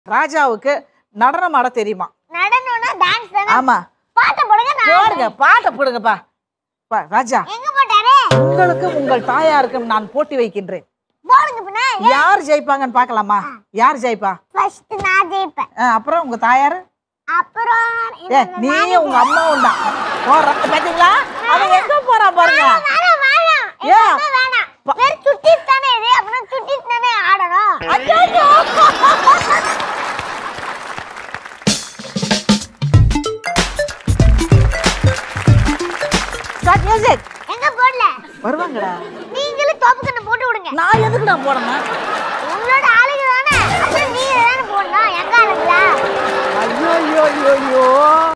ராஜாவுக்கு நடனம் ஆட தெரியுமா நடனம்னா டான்ஸ் தானே ஆமா பாட்டு போடுங்க நான் போடுங்க பாட்டை போடுங்கப்பா பா, ராஜா எங்க போட்டாரு உங்களுக்கும் உங்கள் தாயாருக்கும் நான் போட்டி வைக்கின்றேன் போடுங்க பின்ன யார் ஜெயிப்பாங்கன்னு பார்க்கலாமா யார் ஜெயிப்பா ஃபர்ஸ்ட் நான் ஜெயிப்பேன் ஆ, அப்புறம் உங்க தாயாரு அப்புறம் ஏ நீயும் உங்க அம்மாவும் தான் போற பாத்தீங்களா அவன் எங்க போறா பாருங்க வேணாம் வேணாம் ஏ எதுவுமே வேணாம் வெறும் சுட்டிட்டு தானே இது அப்புறம் சுட்டிட்டு தானே ஆடணும் ஐயோ ஸ்டார்ட் மியூசிக் எங்க போடல வருவாங்கடா நீங்களும் தோப்பு கண்ணை போட்டு விடுங்க நான் எதுக்குடா போடணும் உங்களோட ஆளுங்க தானே அப்புறம் நீங்க தானே போடணும் எங்க ஆளுங்களா ஐயோ ஐயோ ஐயோ ஐயோ